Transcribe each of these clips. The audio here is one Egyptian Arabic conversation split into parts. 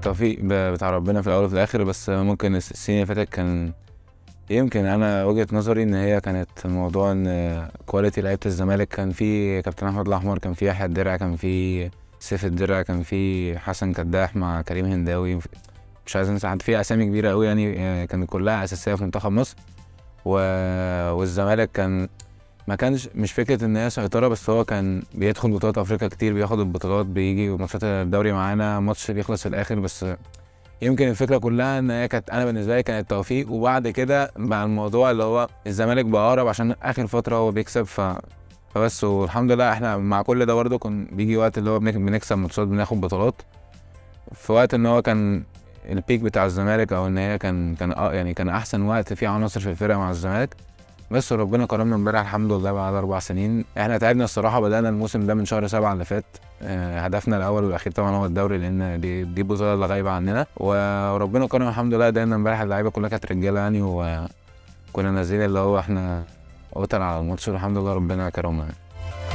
التوفيق ب- بتاع ربنا في الاول وفي الاخر بس ممكن الس- السنين اللي فاتت كان يمكن انا وجهة نظري ان هي كانت الموضوع ان كواليتي لعيبة الزمالك كان في كابتن احمد الاحمر كان في يحيى الدرع كان في سيف الدرع كان في حسن كداح مع كريم هنداوي مش عايز انسى حد في اسامي كبيره قوي يعني آه، كانت كلها اساسيه في منتخب مصر و... والزمالك كان ما كانش مش فكره ان هي سيطره بس هو كان بيدخل بطولات افريقيا كتير بياخد البطولات بيجي ماتشات الدوري معانا ماتش بيخلص في الاخر بس يمكن الفكره كلها ان هي كانت انا بالنسبه لي كانت توفيق وبعد كده بقى الموضوع اللي هو الزمالك بقى اقرب عشان اخر فتره هو بيكسب ف فبس والحمد لله احنا مع كل ده برضه كان بيجي وقت اللي هو بنك- بنكسب ماتشات بناخد بطولات في وقت ان هو كان البيك بتاع الزمالك او ان هي كان كان اه يعني كان احسن وقت فيه عناصر في الفرقه مع الزمالك بس ربنا كرمنا امبارح الحمد لله بعد اربع سنين احنا تعبنا الصراحه بدانا الموسم ده من شهر سبعة اللي فات آه، هدفنا الاول والاخير طبعا هو الدوري لان دي دي البطوله اللي غايبه عننا وربنا كرم الحمد لله دايما امبارح اللعيبه كلها كانت رجاله يعني وكنا نازلين اللي هو احنا قتل على الماتش والحمد لله ربنا كرمنا يعني.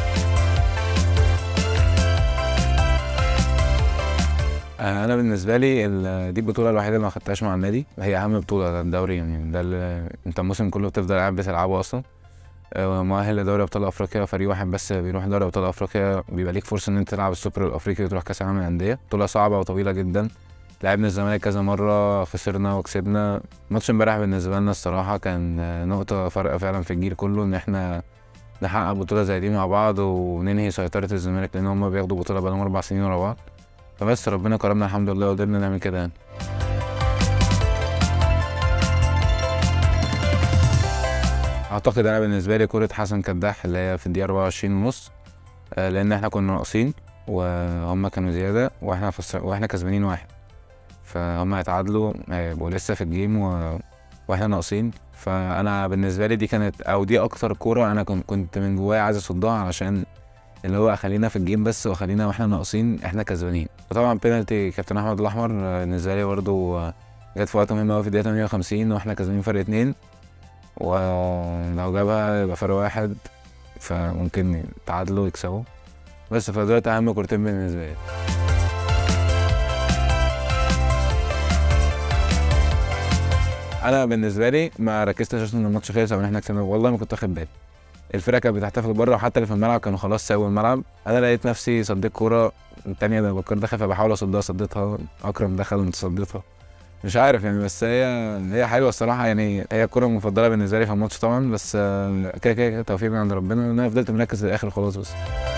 آه، انا بالنسبه لي ال- دي البطوله الوحيده اللي ما خدتهاش مع النادي هي اهم بطوله ده الدوري يعني ده اللي انت الموسم كله بتفضل قاعد بتلعبه اصلا آه، مؤهل لدوري ابطال افريقيا فريق واحد بس بيروح دوري ابطال افريقيا بيبقى ليك فرصه ان انت تلعب السوبر الافريقي وتروح كاس العالم للانديه بطوله صعبه وطويله جدا لعبنا الزمالك كذا مره خسرنا وكسبنا ماتش امبارح بالنسبه لنا الصراحه كان آه، نقطه فارقه فعلا في الجيل كله ان احنا نحقق بطوله زي دي مع بعض وننهي سيطره الزمالك لان هم بياخدوا بطوله بقالهم اربع سنين ورا بعض فبس ربنا كرمنا الحمد لله وقدرنا نعمل كده يعني اعتقد انا بالنسبه لي كره حسن كداح اللي هي في الدقيقه 24 ونص آه، لان احنا كنا ناقصين وهم كانوا زياده واحنا فصل... واحنا كسبانين واحد فهم هيتعادلوا آه، يبقوا لسه في الجيم و... واحنا ناقصين فانا بالنسبه لي دي كانت او دي اكتر كوره انا كن- كنت من جوايا عايز اصدها علشان اللي هو خلينا في الجيم بس وخلينا واحنا ناقصين احنا كسبانين وطبعا بينالتي كابتن احمد الاحمر آه، بالنسبه لي برضه آه، جت في وقت مهم قوي في الدقيقه 58 واحنا كسبانين فرق اتنين ولو جابها يبقى فرق واحد فممكن يتعادلوا ويكسبوا بس فدول اهم كورتين بالنسبه لي انا بالنسبه لي ما ركزتش عشان الماتش خلص او ان احنا كسبنا والله ما كنت واخد بالي الفرقه كانت بتحتفل بره وحتى اللي في الملعب كانوا خلاص ساووا الملعب انا لقيت نفسي صديت كوره التانية ده بكر دخل فبحاول اصدها صديتها اكرم دخل صديتها مش عارف يعني بس هي هي حلوه الصراحه يعني هي الكوره المفضله بالنسبه لي في الماتش طبعا بس آه، كده كده توفيق من عند ربنا انا فضلت مركز للاخر خلاص بس